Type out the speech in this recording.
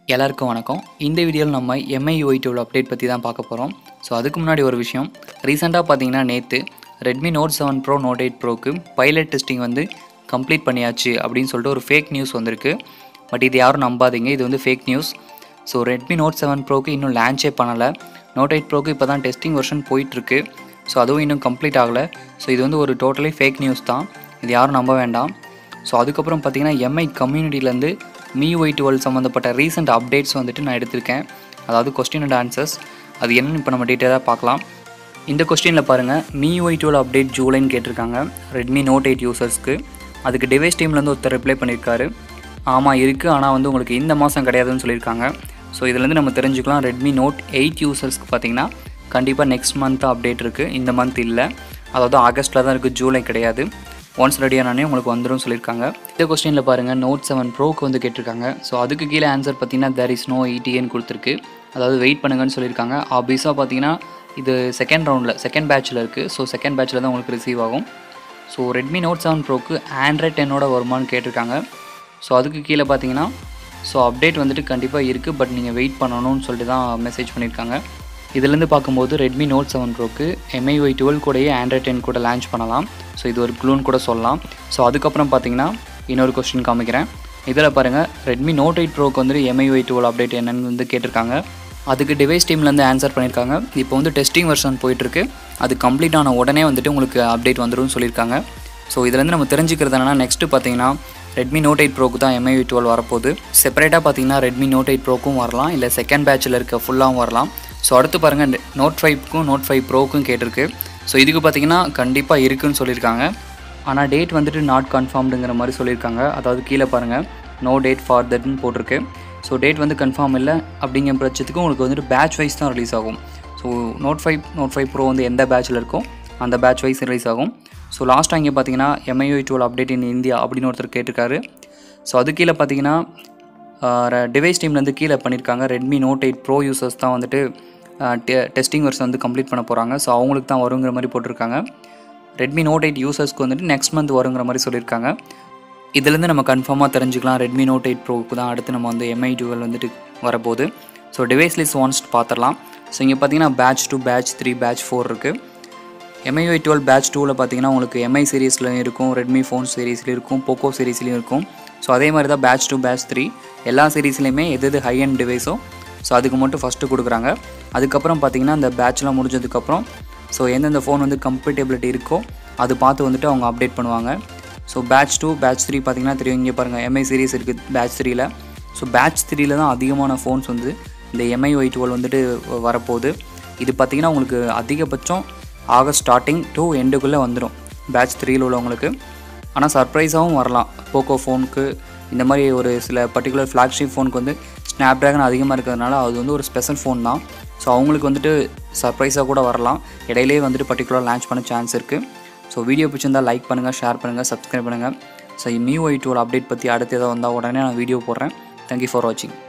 எல்லாருக்கும் வணக்கம் இந்த வீடியோவில் நம்ம எம்ஐ ஒய் டூவில் அப்டேட் பற்றி தான் பார்க்க போகிறோம் ஸோ அதுக்கு முன்னாடி ஒரு விஷயம் ரீசெண்டாக பார்த்தீங்கன்னா நேற்று Redmi Note seven Pro Note eight ப்ரோக்கு பைலட் டெஸ்டிங் வந்து கம்ப்ளீட் பண்ணியாச்சு அப்படின்னு சொல்லிட்டு ஒரு ஃபேக் நியூஸ் வந்திருக்கு பட் இது யாரும் நம்பாதீங்க இது வந்து fake news so Redmi Note seven ப்ரோக்கு இன்னும் லான்ச்சே பண்ணலை நோட் எயிட் ப்ரோக்கு இப்போ தான் டெஸ்டிங் வெர்ஷன் போயிட்டுருக்கு ஸோ அதுவும் இன்னும் கம்ப்ளீட் ஆகலை ஸோ இது வந்து ஒரு டோட்டலி ஃபேக் நியூஸ் தான் இது யாரும் நம்ப வேண்டாம் ஸோ அதுக்கப்புறம் பார்த்தீங்கன்னா எம்ஐ கம்யூனிட்டிலேருந்து மீ ஒய் டுவெல் சம்மந்தப்பட்ட ரீசெண்ட் அப்டேட்ஸ் வந்துட்டு நான் எடுத்திருக்கேன் அதாவது கொஸ்டின் அண்ட் ஆன்சர்ஸ் அது என்னன்னு இப்போ நம்ம டீட்டெயிலாக பார்க்கலாம் இந்த கொஸ்டினில் பாருங்கள் மீ ஒய் டுவெல் அப்டேட் ஜூலைன்னு கேட்டிருக்காங்க ரெட்மி நோட் எயிட் யூசர்ஸ்க்கு அதுக்கு டிவைஸ் டீம்லேருந்து ஒருத்தர் ரிப்ளை பண்ணியிருக்காரு ஆமாம் இருக்குது ஆனால் வந்து உங்களுக்கு இந்த மாதம் கிடையாதுன்னு சொல்லியிருக்காங்க ஸோ இதுலேருந்து நம்ம தெரிஞ்சுக்கலாம் ரெட்மி நோட் எயிட் யூசர்ஸ்க்கு பார்த்தீங்கன்னா கண்டிப்பாக நெக்ஸ்ட் மந்த் அப்டேட் இருக்குது இந்த மந்த் இல்லை அதாவது ஆகஸ்ட்டில் தான் இருக்குது ஜூலை கிடையாது ஒன்ஸ் ரெடியானே உங்களுக்கு வந்துடும் சொல்லியிருக்காங்க இந்த கொஸ்டினில் பாருங்கள் நோட் செவன் ப்ரோக்கு வந்து கேட்டிருக்காங்க ஸோ அதுக்கு கீழே ஆன்சர் பார்த்தீங்கன்னா தேர் இஸ் நோ இடிஎன்னு கொடுத்துருக்கு அதாவது வெயிட் பண்ணுங்கன்னு சொல்லியிருக்காங்க ஆப்வியஸாக பார்த்தீங்கன்னா இது செகண்ட் ரவுண்டில் செகண்ட் பேட்சில் இருக்குது ஸோ செகண்ட் பேட்சில் தான் உங்களுக்கு ரிசீவ் ஆகும் ஸோ ரெட்மி நோட் செவன் ப்ரோக்கு ஆண்ட்ராய்ட் டென்னோட வருமானு கேட்டிருக்காங்க ஸோ அதுக்கு கீழே பார்த்தீங்கன்னா ஸோ அப்டேட் வந்துட்டு கண்டிப்பாக இருக்குது பட் நீங்கள் வெயிட் பண்ணணும்னு சொல்லிட்டு தான் மெசேஜ் பண்ணியிருக்காங்க இதுலேருந்து பார்க்கும்போது ரெட்மி நோட் செவன் ப்ரோக்கு எம்ஐஒய் டுவெல் கூடயே ஆண்ட்ராய்ட் டென் கூட லான்ச் பண்ணலாம் ஸோ இது ஒரு க்ளூன் கூட சொல்லலாம் ஸோ அதுக்கப்புறம் பார்த்தீங்கன்னா இன்னொரு கொஸ்டின் காமிக்கிறேன் இதில் பாருங்கள் ரெட்மி நோட் எயிட் ப்ரோக்கு வந்து எம்ஐஒய் டுவெல் அப்டேட் என்னன்னு வந்து கேட்டிருக்காங்க அதுக்கு டிவைஸ் டீம்லேருந்து ஆன்சர் பண்ணியிருக்காங்க இப்போ வந்து டெஸ்டிங் வெர்ஷன் போயிட்டுருக்கு அது கம்ப்ளீட் ஆன உடனே வந்துட்டு உங்களுக்கு அப்டேட் வந்துடும் சொல்லியிருக்காங்க ஸோ இதுலேருந்து நம்ம தெரிஞ்சுக்கிறது என்னன்னா நெக்ஸ்ட்டு பார்த்தீங்கன்னா ரெட்மி நோட் எயிட் ப்ரோக்கு தான் எம்ஐ டுவெல் வரப்போகுது செப்பரேட்டாக பார்த்தீங்கன்னா ரெட்மி நோட் எயிட் ப்ரோக்கும் வரலாம் இல்லை செகண்ட் பேட்சில் இருக்க ஃபுல்லாகவும் வரலாம் ஸோ அடுத்து பாருங்கள் நோட் ஃபைவ்க்கும் நோட் ஃபைவ் ப்ரோக்கும் கேட்டிருக்கு ஸோ இதுக்கு பார்த்தீங்கன்னா கண்டிப்பாக இருக்குன்னு சொல்லியிருக்காங்க ஆனால் டேட் வந்துட்டு நாட் கன்ஃபார்ம்டுங்கிற மாதிரி சொல்லியிருக்காங்க அதாவது கீழே பாருங்கள் நோ டேட் ஃபார் தட்னு போட்டிருக்கு ஸோ டேட் வந்து கன்ஃபார்ம் இல்லை அப்படிங்கிற பட்சத்துக்கு உங்களுக்கு வந்துட்டு பேட்ச் வைஸ் தான் ரிலீஸ் ஆகும் so Note five Note five Pro வந்து எந்த பேட்சில் இருக்கோ அந்த பேட்ச் வைஸ் ரிலீஸ் ஆகும் ஸோ லாஸ்ட்டாக இங்கே பார்த்தீங்கன்னா MIUI twelve update in India அப்படின்னு ஒருத்தர் கேட்டிருக்காரு ஸோ அது கீழே பார்த்தீங்கன்னா டிவைஸ் டீம்லேருந்து கீழே பண்ணியிருக்காங்க Redmi note eight pro users தான் வந்துட்டு டெஸ்டிங் வர்ஸ் வந்து கம்ப்ளீட் பண்ண போகிறாங்க ஸோ அவங்களுக்கு தான் வருங்கிற மாதிரி போட்டிருக்காங்க ரெட்மி நோட் எயிட் யூசர்ஸ்க்கு வந்துட்டு நெக்ஸ்ட் மந்த் வருங்கிற மாதிரி சொல்லியிருக்காங்க இதுலேருந்து நம்ம கன்ஃபார்மாக தெரிஞ்சுக்கலாம் ரெட்மி நோட் எயிட் ப்ரோவுக்கு தான் அடுத்து நம்ம வந்து எம்ஐ டுவெல் வந்துட்டு வரப்போகுது ஸோ டிவைஸ் லிஸ்ட் ஒன்ஸ் பார்த்துடலாம் ஸோ இங்கே பார்த்தீங்கன்னா batch two batch three batch four இருக்குது எம்ஐஒய் டுவெல் பேட்ச் டூவில் பார்த்தீங்கன்னா உங்களுக்கு எம்ஐ சீரீஸ்லையும் இருக்கும் ரெட்மி ஃபோன் சீரீஸ்லையும் இருக்கும் போக்கோ சீரீஸ்லையும் இருக்கும் ஸோ அதே மாதிரி தான் பேட்ச் டூ பேட்ச் த்ரீ எல்லா சீரீஸ்லையுமே எது எது ஹை அண்ட் டிவைஸோ ஸோ அதுக்கு மட்டும் ஃபஸ்ட்டு கொடுக்குறாங்க அதுக்கப்புறம் பார்த்தீங்கன்னா அந்த பேட்ச்லாம் முடிஞ்சதுக்கப்புறம் ஸோ எந்தெந்த ஃபோன் வந்து கம்பேட்டபிலிட்டி இருக்கோ அது பார்த்து வந்துட்டு அவங்க அப்டேட் பண்ணுவாங்க so batch two batch three பார்த்தீங்கன்னா தெரியும் இங்கே பாருங்கள் எம்ஐ சீரீஸ் இருக்குது பேட்ச் த்ரீல ஸோ பேட்ச் த்ரீல தான் அதிகமான ஃபோன்ஸ் வந்து இந்த எம்ஐ ஒய் டுவெல் வந்துட்டு வரப்போகுது இது பார்த்திங்கன்னா உங்களுக்கு அதிகபட்சம் ஆகஸ்ட் ஸ்டார்டிங் டு எண்டுக்குள்ளே வந்துடும் பேட்ச் த்ரீயில் உள்ளவங்களுக்கு ஆனால் சர்ப்ரைஸாகவும் வரலாம் போக்கோ ஃபோனுக்கு இந்த மாதிரி ஒரு சில பர்டிகுலர் ஃப்ளாக்ஷிப் ஃபோனுக்கு வந்து ஸ்னாப் ட்ராகன் அதிகமாக இருக்கிறதுனால அது வந்து ஒரு ஸ்பெஷல் ஃபோன் தான் ஸோ அவங்களுக்கு வந்துட்டு சர்ப்ரைஸாக கூட வரலாம் இடையிலே வந்துட்டு பர்டிகுலர் லான்ச் பண்ண சான்ஸ் இருக்குது ஸோ வீடியோ பிடிச்சிருந்தா லைக் பண்ணுங்கள் ஷேர் பண்ணுங்கள் சப்ஸ்கிரைப் பண்ணுங்கள் so MIUI tool update பற்றி அடுத்து ஏதாவது வந்தால் உடனே நான் வீடியோ போடுறேன் தேங்க்யூ ஃபார் வாட்சிங்